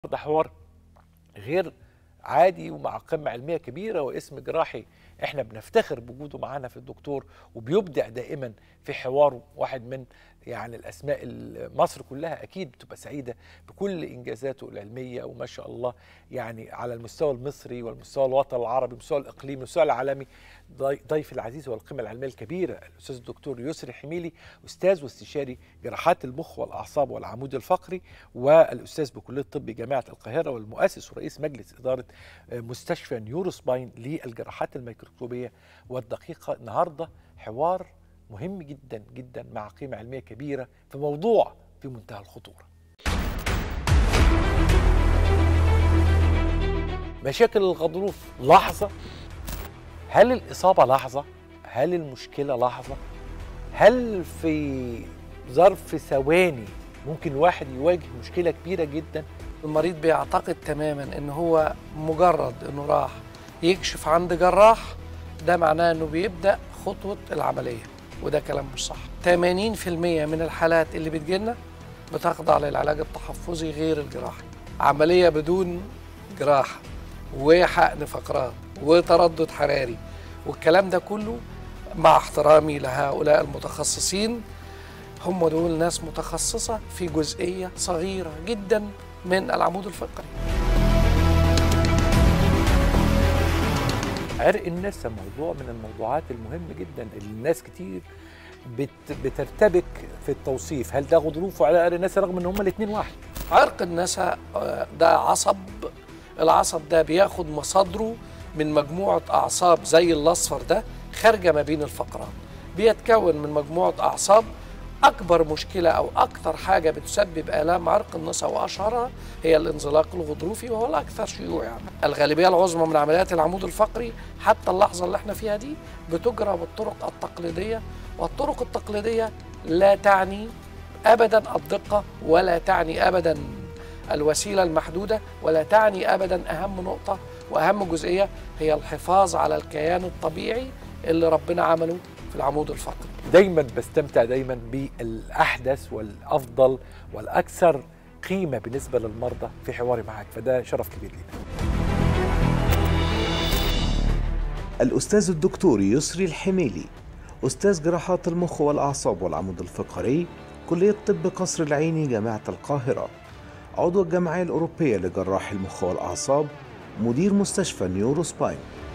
ده حوار غير عادي ومع قمة علمية كبيرة واسم جراحي احنا بنفتخر بوجوده معانا في الدكتور وبيبدع دائما في حواره واحد من يعني الاسماء ال- مصر كلها اكيد بتبقى سعيدة بكل انجازاته العلمية وما شاء الله يعني على المستوى المصري والمستوى الوطني العربي والمستوى الاقليمي والمستوى العالمي ضي- ضيف العزيز والقيمة العلمية الكبيرة الاستاذ الدكتور يسري حميلي استاذ واستشاري جراحات المخ والاعصاب والعمود الفقري والاستاذ بكليه الطب جامعه القاهره والمؤسس ورئيس مجلس اداره مستشفى نيورو سباين للجراحات الميكروسكوبيه والدقيقه النهارده حوار مهم جدا جدا مع قيمه علميه كبيره في موضوع في منتهى الخطوره. مشاكل الغضروف لحظه هل الاصابه لحظه؟ هل المشكله لحظه؟ هل في ظرف ثواني ممكن واحد يواجه مشكله كبيره جدا المريض بيعتقد تماما ان هو مجرد انه راح يكشف عند جراح ده معناه انه بيبدا خطوه العمليه وده كلام مش صح 80% من الحالات اللي بتجيلنا بتخضع للعلاج التحفظي غير الجراحي عمليه بدون جراحه وحقن فقرات وتردد حراري والكلام ده كله مع احترامي لهؤلاء المتخصصين هم دول ناس متخصصة في جزئية صغيرة جدا من العمود الفقري عرق النسا موضوع من الموضوعات المهمه جدا اللي الناس كتير بت بترتبك في التوصيف هل ده غضروف وعلى عرق النسا رغم ان هما الاثنين واحد عرق النسا آه، ده عصب العصب ده بياخد مصادره من مجموعة أعصاب زي الأصفر ده خارجة ما بين الفقرات بيتكون من مجموعة أعصاب أكبر مشكلة أو أكثر حاجة بتسبب آلام عرق النسا وأشهرها هي الانزلاق الغضروفي وهو الأكثر شيوعا يعني. الغالبية العظمى من عمليات العمود الفقري حتى اللحظة اللي احنا فيها دي بتجرى بالطرق التقليدية والطرق التقليدية لا تعني ابدا الدقه ولا تعني ابدا الوسيله المحدوده ولا تعني ابدا اهم نقطه واهم جزئيه هي الحفاظ على الكيان الطبيعي اللي ربنا عمله في العمود الفقري دايما بستمتع دايما بالاحدث والافضل والاكثر قيمه بالنسبه للمرضى في حواري معك فده شرف كبير لينا الأستاذ الدكتور يسري الحميلي أستاذ جراحات المخ والأعصاب والعمود الفقري كلية طب قصر العيني جامعة القاهرة عضو الجمعية الأوروبية لجراح المخ والأعصاب مدير مستشفى نيورو سباين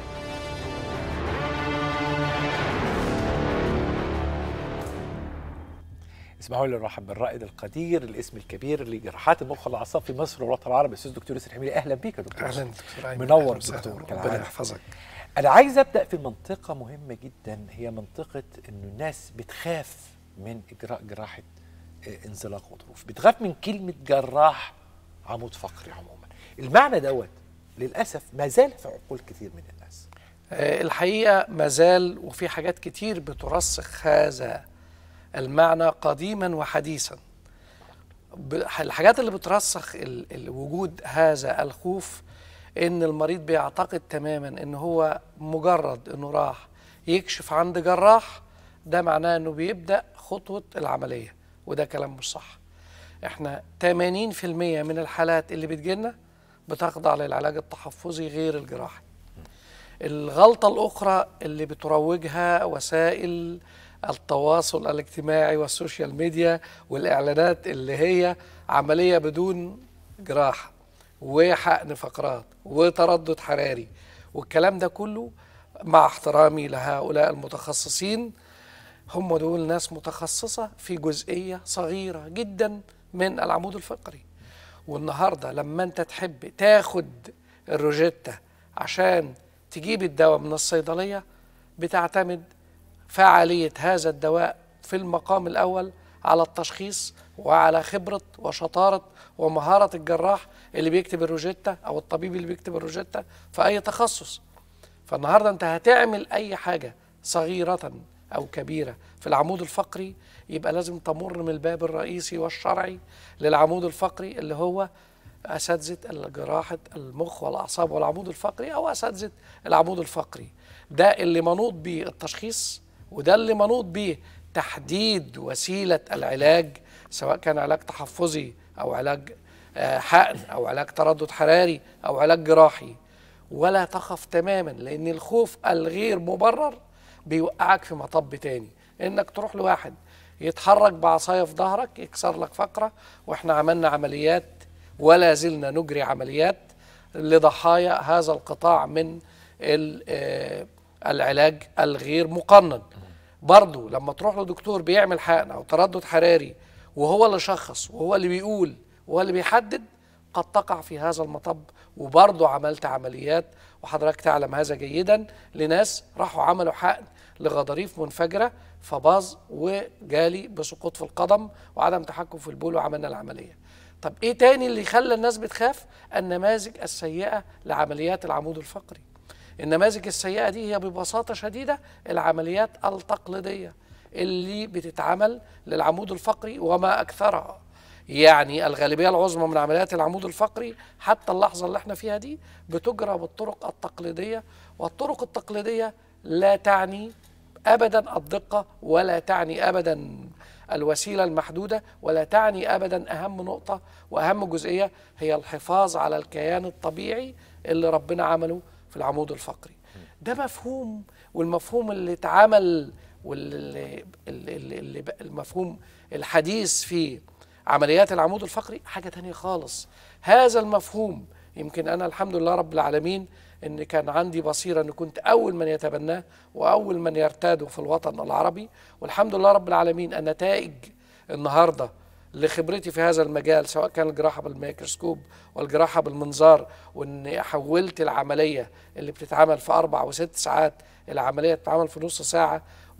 اسمحوا لي نرحب بالرائد القدير الاسم الكبير لجراحات المخ والاعصاب في مصر والوطن العربي الاستاذ دكتور يسري حميلي اهلا بيك يا دكتور اهلا دكتور أيمن. منور أهلاً وسهلاً. دكتور ربنا كالعادة. يحفظك انا عايز ابدا في منطقه مهمه جدا هي منطقه انه الناس بتخاف من اجراء جراحه آه، انزلاق غضروف بتخاف من كلمه جراح عمود فقري عموما المعنى دوت للاسف ما زال في عقول كثير من الناس آه، الحقيقه ما زال وفي حاجات كتير بترسخ هذا المعنى قديما وحديثا ب- الحاجات اللي بترسخ ال- ال- وجود هذا الخوف ان المريض بيعتقد تماما ان هو مجرد انه راح يكشف عند جراح ده معناه انه بيبدا خطوه العمليه وده كلام مش صح احنا 80% من الحالات اللي بتجيلنا بتخضع للعلاج التحفظي غير الجراحي الغلطة الأخرى اللي بتروجها وسائل التواصل الاجتماعي والسوشيال ميديا والإعلانات اللي هي عملية بدون جراحة وحقن فقرات وتردد حراري والكلام ده كله مع احترامي لهؤلاء المتخصصين هم دول ناس متخصصة في جزئية صغيرة جدا من العمود الفقري والنهاردة لما انت تحب تاخد الروجيتا عشان تجيب الدواء من الصيدلية بتعتمد فعالية هذا الدواء في المقام الأول على التشخيص وعلى خبرة وشطارة ومهارة الجراح اللي بيكتب الروجيتا أو الطبيب اللي بيكتب الروجيتا في أي تخصص فالنهارده انت هتعمل اي حاجه صغيره او كبيره في العمود الفقري يبقى لازم تمر من الباب الرئيسي والشرعي للعمود الفقري اللي هو اساتذه جراحه المخ والاعصاب والعمود الفقري او اساتذه العمود الفقري ده اللي منوط بيه التشخيص وده اللي منوط بيه تحديد وسيله العلاج سواء كان علاج تحفظي او علاج آه، حقن او علاج تردد حراري او علاج جراحي ولا تخف تماما لان الخوف الغير مبرر بيوقعك في مطب تاني انك تروح لواحد يتحرك بعصايه في ظهرك يكسر لك فقره واحنا عملنا عمليات ولا زلنا نجري عمليات لضحايا هذا القطاع من ال- آه، العلاج الغير مقنن برضو لما تروح لدكتور بيعمل حقن او تردد حراري وهو اللي شخص وهو اللي بيقول وهو اللي بيحدد قد تقع في هذا المطب وبرضو عملت عمليات وحضرتك تعلم هذا جيدا لناس راحوا عملوا حقن لغضاريف منفجرة فباظ وجالي بسقوط في القدم وعدم تحكم في البول وعملنا العملية طب ايه تاني اللي خلى الناس بتخاف النماذج السيئة لعمليات العمود الفقري النماذج السيئة دي هي ببساطة شديدة العمليات التقليدية اللي بتتعمل للعمود الفقري وما أكثرها يعني الغالبية العظمى من عمليات العمود الفقري حتى اللحظة اللي احنا فيها دي بتجرى بالطرق التقليدية والطرق التقليدية لا تعني أبدا الدقة ولا تعني أبدا الوسيلة المحدودة ولا تعني أبدا أهم نقطة وأهم جزئية هي الحفاظ على الكيان الطبيعي اللي ربنا عمله في العمود الفقري ده مفهوم والمفهوم اللي اتعمل واللي اللي اللي اللي بقى المفهوم الحديث في عمليات العمود الفقري حاجة تانية خالص هذا المفهوم يمكن أنا الحمد لله رب العالمين ان كان عندي بصيره ان كنت اول من يتبناه واول من يرتاده في الوطن العربي والحمد لله رب العالمين النتائج النهارده لخبرتي في هذا المجال سواء كان الجراحه بالميكروسكوب والجراحه بالمنظار وان حولت العمليه اللي بتتعمل في اربع وست ساعات العمليه بتتعمل في نص ساعه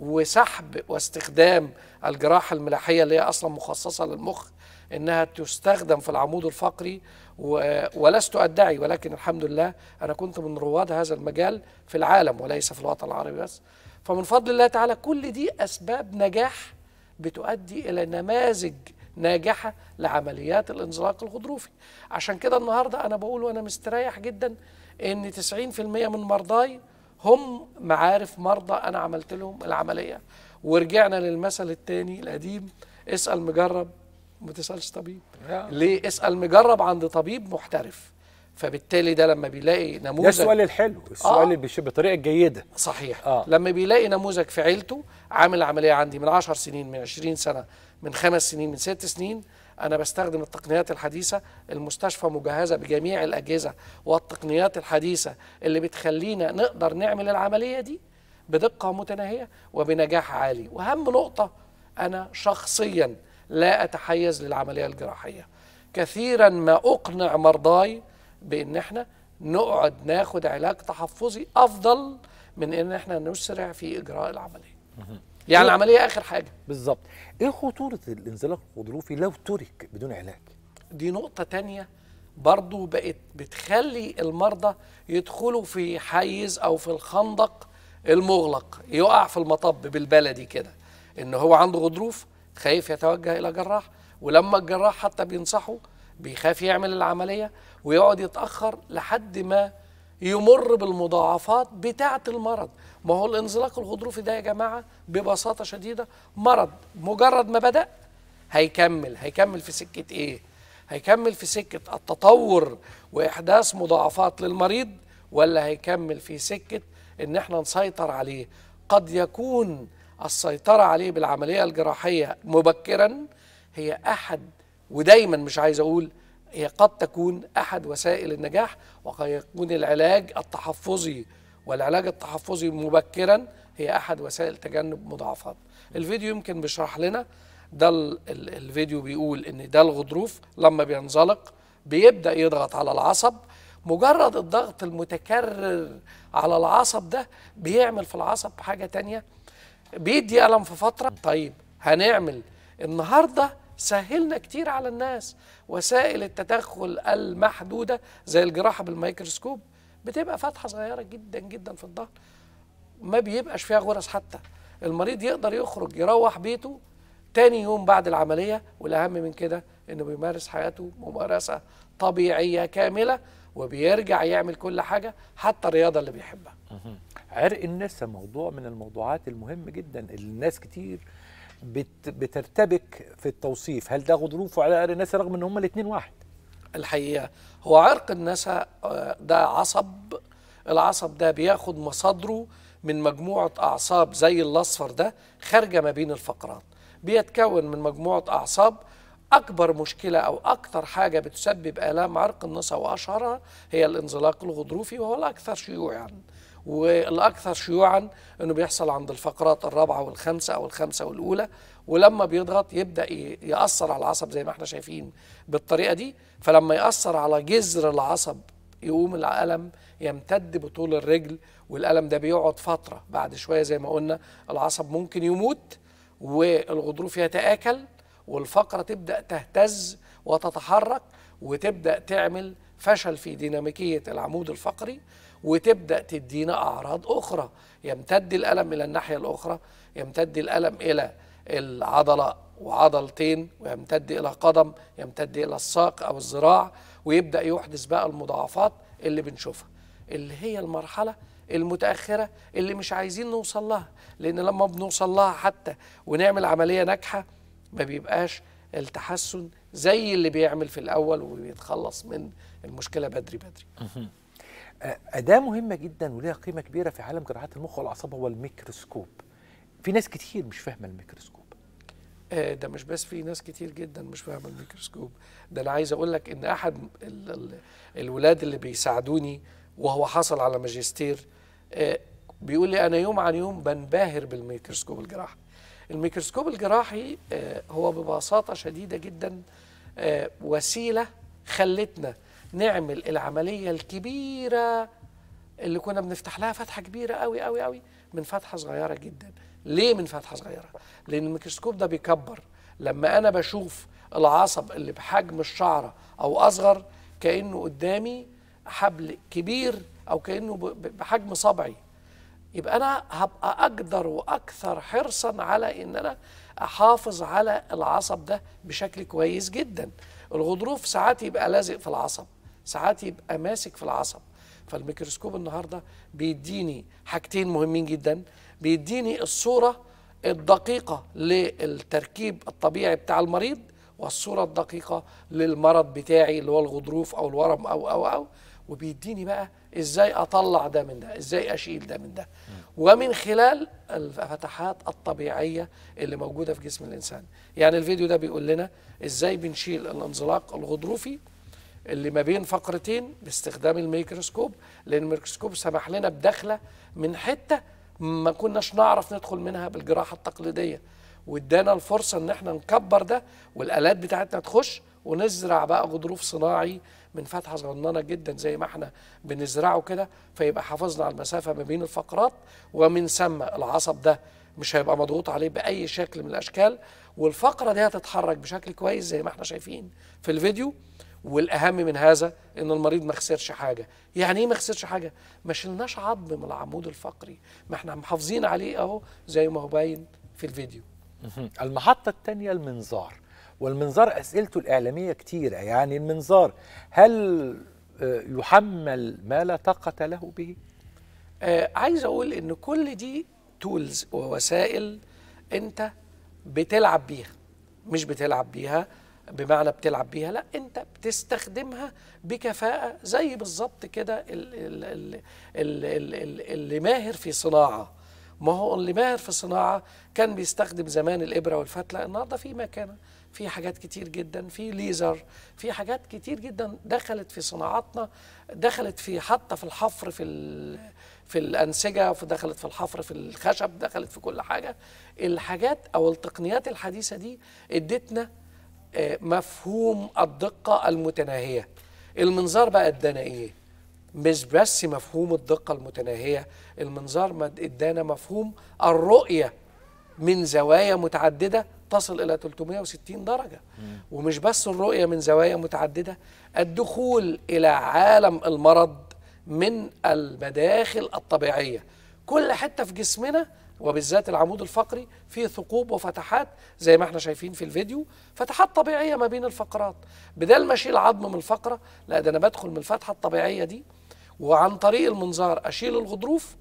وسحب واستخدام الجراحه الملاحيه اللي هي اصلا مخصصه للمخ انها تستخدم في العمود الفقري و... ولست ادعي ولكن الحمد لله انا كنت من رواد هذا المجال في العالم وليس في الوطن العربي بس فمن فضل الله تعالى كل دي اسباب نجاح بتؤدي الى نماذج ناجحه لعمليات الانزلاق الغضروفي عشان كده النهارده انا بقول وانا مستريح جدا ان 90% من مرضاي هم معارف مرضى انا عملت لهم العمليه ورجعنا للمثل التاني القديم اسال مجرب ما تسالش طبيب آه. ليه اسال مجرب عند طبيب محترف فبالتالي ده لما بيلاقي ده نموذج السؤال الحلو السؤال آه. اللي بيش- بطريقه جيده صحيح آه. لما بيلاقي نموذج في عيلته عامل عمليه عندي من 10 سنين من 20 سنه من خمس سنين من ست سنين انا بستخدم التقنيات الحديثه المستشفى مجهزه بجميع الاجهزه والتقنيات الحديثه اللي بتخلينا نقدر نعمل العمليه دي بدقه متناهيه وبنجاح عالي واهم نقطه انا شخصيا لا اتحيز للعمليه الجراحيه كثيرا ما اقنع مرضاي بان احنا نقعد ناخد علاج تحفظي افضل من ان احنا نسرع في اجراء العمليه يعني العمليه اخر حاجه بالظبط ايه خطوره الانزلاق الغضروفي لو ترك بدون علاج دي نقطة تانية برضو بقت بتخلي المرضى يدخلوا في حيز أو في الخندق المغلق يقع في المطب بالبلدي كده إن هو عنده غضروف خايف يتوجه إلى جراح ولما الجراح حتى بينصحه بيخاف يعمل العملية ويقعد يتأخر لحد ما يمر بالمضاعفات بتاعة المرض ما هو الانزلاق الغضروفي ده يا جماعة ببساطة شديدة مرض مجرد ما بدأ هيكمل هيكمل في سكة ايه هيكمل في سكة التطور واحداث مضاعفات للمريض ولا هيكمل في سكة ان احنا نسيطر عليه قد يكون السيطرة عليه بالعملية الجراحية مبكرا هي احد ودايما مش عايز اقول هي قد تكون احد وسائل النجاح وقد يكون العلاج التحفظي والعلاج التحفظي مبكرا هي احد وسائل تجنب مضاعفات الفيديو يمكن بيشرح لنا ده ال- ال- الفيديو بيقول ان ده الغضروف لما بينزلق بيبدا يضغط على العصب مجرد الضغط المتكرر على العصب ده بيعمل في العصب حاجه تانية بيدي الم في فتره طيب هنعمل النهارده سهلنا كتير على الناس وسائل التدخل المحدوده زي الجراحه بالميكروسكوب بتبقى فتحه صغيره جدا جدا في الظهر ما بيبقاش فيها غرز حتى المريض يقدر يخرج يروح بيته تاني يوم بعد العملية والأهم من كده إنه بيمارس حياته ممارسة طبيعية كاملة وبيرجع يعمل كل حاجة حتى الرياضة اللي بيحبها عرق النسا موضوع من الموضوعات المهم جدا اللي الناس كتير بت بترتبك في التوصيف هل ده غضروف وعلى عرق النسا رغم ان هما الاثنين واحد الحقيقه هو عرق النسا آه، ده عصب العصب ده بياخد مصادره من مجموعه اعصاب زي الاصفر ده خارجه ما بين الفقرات بيتكون من مجموعه اعصاب اكبر مشكله او اكثر حاجه بتسبب الام عرق النسا واشهرها هي الانزلاق الغضروفي وهو الاكثر شيوعا والاكثر شيوعا انه بيحصل عند الفقرات الرابعه والخامسه او الخامسه والاولى ولما بيضغط يبدا ي- ياثر على العصب زي ما احنا شايفين بالطريقه دي فلما ياثر على جذر العصب يقوم الالم يمتد بطول الرجل والالم ده بيقعد فتره بعد شويه زي ما قلنا العصب ممكن يموت والغضروف يتاكل والفقره تبدا تهتز وتتحرك وتبدا تعمل فشل في ديناميكيه العمود الفقري وتبدا تدينا اعراض اخرى يمتد الالم الى الناحيه الاخرى يمتد الالم الى العضله وعضلتين ويمتد الى قدم يمتد الى الساق او الذراع ويبدا يحدث بقى المضاعفات اللي بنشوفها اللي هي المرحله المتاخره اللي مش عايزين نوصل لها لان لما بنوصل لها حتى ونعمل عمليه ناجحه ما بيبقاش التحسن زي اللي بيعمل في الاول وبيتخلص من المشكله بدري بدري آه، أداة مهمة جدا وليها قيمة كبيرة في عالم جراحات المخ والأعصاب هو الميكروسكوب. في ناس كتير مش فاهمة الميكروسكوب. آه، ده مش بس في ناس كتير جدا مش فاهمه الميكروسكوب ده انا عايز اقول لك ان احد ال ال الولاد اللي بيساعدوني وهو حصل على ماجستير آه، بيقول لي انا يوم عن يوم بنبهر بالميكروسكوب الجراحي الميكروسكوب الجراحي آه، هو ببساطه شديده جدا آه، وسيله خلتنا نعمل العمليه الكبيره اللي كنا بنفتح لها فتحه كبيره قوي قوي قوي من فتحه صغيره جدا ليه من فتحه صغيره لان الميكروسكوب ده بيكبر لما انا بشوف العصب اللي بحجم الشعره او اصغر كانه قدامي حبل كبير او كانه ب- ب- بحجم صبعي يبقى انا هبقى اقدر واكثر حرصا على ان انا احافظ على العصب ده بشكل كويس جدا الغضروف ساعات يبقى لازق في العصب ساعات يبقى ماسك في العصب فالميكروسكوب النهارده بيديني حاجتين مهمين جدا بيديني الصوره الدقيقه للتركيب الطبيعي بتاع المريض والصوره الدقيقه للمرض بتاعي اللي هو الغضروف او الورم او او او وبيديني بقى ازاي اطلع ده من ده ازاي اشيل ده من ده ومن خلال الفتحات الطبيعيه اللي موجوده في جسم الانسان يعني الفيديو ده بيقول لنا ازاي بنشيل الانزلاق الغضروفي اللي ما بين فقرتين باستخدام الميكروسكوب لان الميكروسكوب سمح لنا بدخله من حته ما كناش نعرف ندخل منها بالجراحه التقليديه وادانا الفرصه ان احنا نكبر ده والالات بتاعتنا تخش ونزرع بقى غضروف صناعي من فتحه صغننه جدا زي ما احنا بنزرعه كده فيبقى حافظنا على المسافه ما بين الفقرات ومن ثم العصب ده مش هيبقى مضغوط عليه باي شكل من الاشكال والفقره دي هتتحرك بشكل كويس زي ما احنا شايفين في الفيديو والاهم من هذا ان المريض ما خسرش حاجه يعني ايه ما خسرش حاجه ما شلناش عظم من العمود الفقري ما احنا محافظين عليه اهو زي ما هو باين في الفيديو المحطة الثانية المنظار والمنظار أسئلته الإعلامية كتيرة يعني المنظار هل آه، يحمل ما لا طاقة له به؟ آه عايز اقول ان كل دي تولز ووسائل انت بتلعب بيها مش بتلعب بيها بمعنى بتلعب بيها لا انت بتستخدمها بكفاءة زي بالظبط كده ال- ال- ال- ال- ال- ال- اللي ماهر في صناعة ما هو اللي ماهر في صناعة كان بيستخدم زمان الإبرة والفتلة النهاردة في مكانة في حاجات كتير جدا في ليزر في حاجات كتير جدا دخلت في صناعاتنا دخلت في حتى في الحفر في ال- في الأنسجة في دخلت في الحفر في الخشب دخلت في كل حاجة الحاجات أو التقنيات الحديثة دي ادتنا آه، مفهوم الدقة المتناهية المنظار بقى ادانا ايه مش بس مفهوم الدقة المتناهية المنظار ما ادانا مفهوم الرؤية من زوايا متعددة تصل إلى 360 درجة ومش بس الرؤية من زوايا متعددة الدخول إلى عالم المرض من المداخل الطبيعية كل حتة في جسمنا وبالذات العمود الفقري فيه ثقوب وفتحات زي ما احنا شايفين في الفيديو فتحات طبيعية ما بين الفقرات بدل ما اشيل عظم من الفقرة لا ده انا بدخل من الفتحة الطبيعية دي وعن طريق المنظار اشيل الغضروف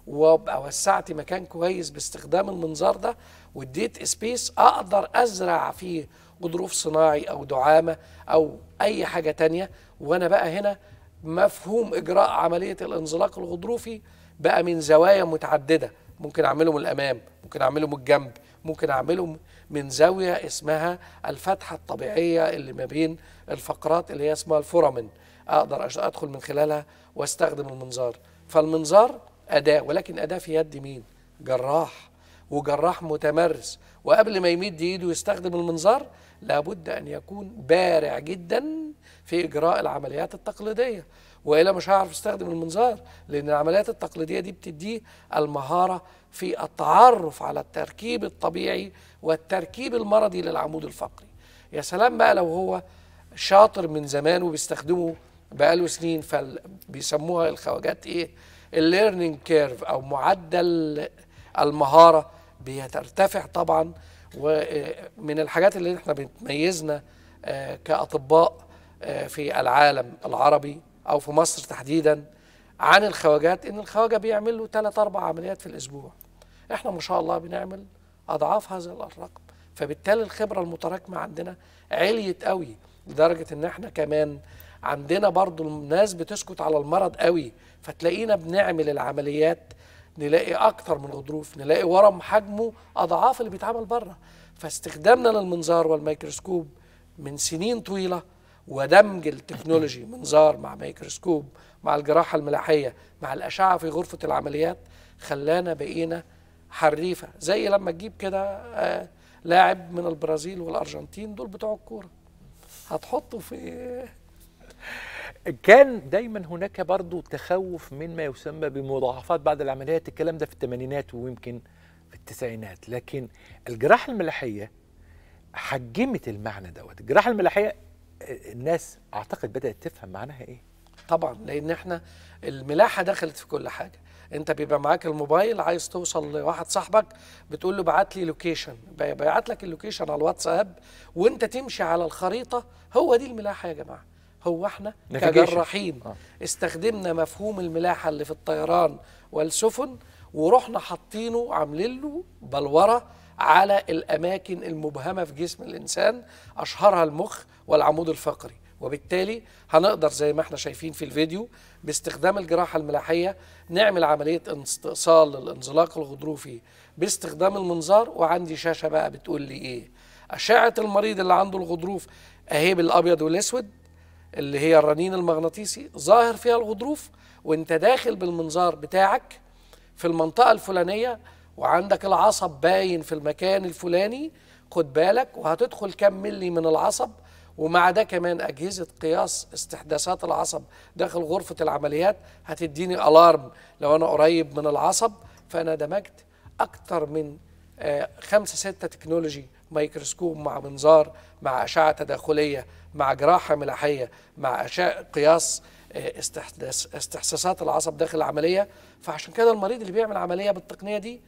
وابقى وسعت مكان كويس باستخدام المنظار ده واديت سبيس اقدر ازرع فيه غضروف صناعي او دعامه او اي حاجه تانية وانا بقى هنا مفهوم اجراء عمليه الانزلاق الغضروفي بقى من زوايا متعدده ممكن اعمله من الامام ممكن اعمله من الجنب ممكن اعمله من زاويه اسمها الفتحه الطبيعيه اللي ما بين الفقرات اللي هي اسمها الفورامين اقدر أش- ادخل من خلالها واستخدم المنظار فالمنظار اداه ولكن اداه في يد مين جراح وجراح متمرس وقبل ما يمد ايده يستخدم المنظار لابد ان يكون بارع جدا في اجراء العمليات التقليديه والا مش هيعرف يستخدم المنظار لان العمليات التقليديه دي بتديه المهاره في التعرف على التركيب الطبيعي والتركيب المرضي للعمود الفقري يا سلام بقى لو هو شاطر من زمان وبيستخدمه بقاله سنين فبيسموها الخواجات ايه الليرنينج كيرف او معدل المهاره بيترتفع طبعا ومن الحاجات اللي احنا بتميزنا آه، كاطباء آه، في العالم العربي او في مصر تحديدا عن الخواجات ان الخواجه بيعمل له ثلاث اربع عمليات في الاسبوع احنا ما شاء الله بنعمل اضعاف هذا الرقم فبالتالي الخبره المتراكمه عندنا عليت قوي لدرجه ان احنا كمان عندنا برضو الناس بتسكت على المرض قوي فتلاقينا بنعمل العمليات نلاقي اكتر من غضروف نلاقي ورم حجمه اضعاف اللي بيتعمل بره فاستخدامنا للمنظار والميكروسكوب من سنين طويله ودمج التكنولوجي منظار مع ميكروسكوب مع الجراحه الملاحيه مع الاشعه في غرفه العمليات خلانا بقينا حريفه زي لما تجيب كده آه، لاعب من البرازيل والارجنتين دول بتوع الكوره هتحطه في كان دايما هناك برضو تخوف من ما يسمى بمضاعفات بعد العمليات الكلام ده في الثمانينات ويمكن في التسعينات لكن الجراحة الملاحية حجمت المعنى دوت الجراحة الملاحية آه، الناس اعتقد بدأت تفهم معناها ايه طبعا لان احنا الملاحه دخلت في كل حاجه انت بيبقى معاك الموبايل عايز توصل لواحد صاحبك بتقول له بعت لي لوكيشن بيبعت لك اللوكيشن على الواتساب وانت تمشي على الخريطه هو دي الملاحه يا جماعه هو احنا Navigation. كجراحين آه. استخدمنا مفهوم الملاحه اللي في الطيران والسفن ورحنا حاطينه عاملين له بلوره على الاماكن المبهمه في جسم الانسان اشهرها المخ والعمود الفقري وبالتالي هنقدر زي ما احنا شايفين في الفيديو باستخدام الجراحه الملاحيه نعمل عمليه استئصال للانزلاق الغضروفي باستخدام المنظار وعندي شاشه بقى بتقول لي ايه اشعه المريض اللي عنده الغضروف اهي بالابيض والاسود اللي هي الرنين المغناطيسي ظاهر فيها الغضروف وانت داخل بالمنظار بتاعك في المنطقة الفلانية وعندك العصب باين في المكان الفلاني خد بالك وهتدخل كم ملي من العصب ومع ده كمان أجهزة قياس استحداثات العصب داخل غرفة العمليات هتديني ألارم لو أنا قريب من العصب فأنا دمجت أكتر من آه، خمسة ستة تكنولوجي ميكروسكوب مع منظار مع أشعة تداخلية مع جراحة ملاحية مع أشعة قياس آه، استحداث استحساسات العصب داخل العملية فعشان كده المريض اللي بيعمل عملية بالتقنية دي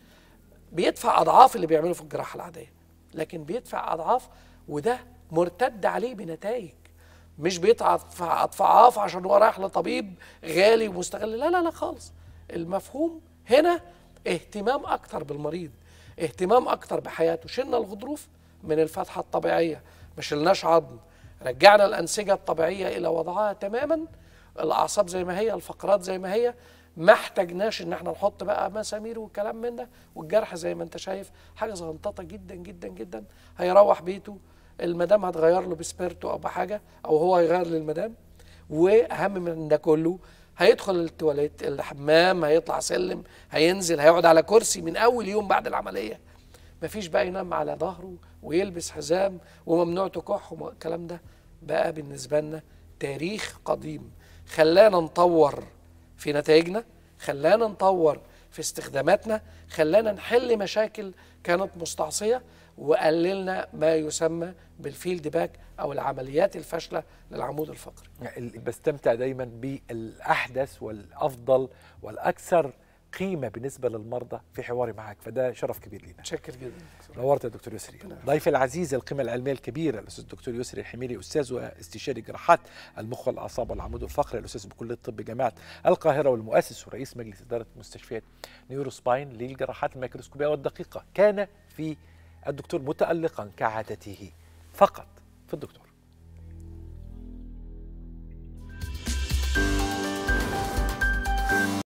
بيدفع أضعاف اللي بيعمله في الجراحة العادية لكن بيدفع أضعاف وده مرتد عليه بنتائج مش بيدفع أضعاف عشان هو رايح لطبيب غالي ومستغل لا لا لا خالص المفهوم هنا اهتمام أكتر بالمريض اهتمام أكتر بحياته شلنا الغضروف من الفتحة الطبيعية ما شلناش عظم رجعنا الأنسجة الطبيعية إلى وضعها تماما الأعصاب زي ما هي الفقرات زي ما هي ما احتاجناش ان احنا نحط بقى مسامير والكلام من ده والجرح زي ما انت شايف حاجه زنططه جدا جدا جدا هيروح بيته المدام هتغير له بسبيرتو او بحاجه او هو هيغير للمدام واهم من ده كله هيدخل التواليت الحمام هيطلع سلم هينزل هيقعد على كرسي من اول يوم بعد العمليه مفيش بقى ينام على ظهره ويلبس حزام وممنوع تكح والكلام ده بقى بالنسبه لنا تاريخ قديم خلانا نطور في نتائجنا خلانا نطور في استخداماتنا خلانا نحل مشاكل كانت مستعصيه وقللنا ما يسمى بالفيلد باك او العمليات الفاشله للعمود الفقري ال- بستمتع دايما بالاحدث والافضل والاكثر قيمه بالنسبه للمرضى في حواري معك فده شرف كبير لينا متشكر جدا نورت يا دكتور يسري ضيفي العزيز القيمه العلميه الكبيره الاستاذ الدكتور يسري الحميري استاذ واستشاري جراحات المخ والاعصاب والعمود الفقري الاستاذ بكليه الطب جامعه القاهره والمؤسس ورئيس مجلس اداره مستشفيات نيورو سباين للجراحات الميكروسكوبيه والدقيقه كان في الدكتور متالقا كعادته فقط في الدكتور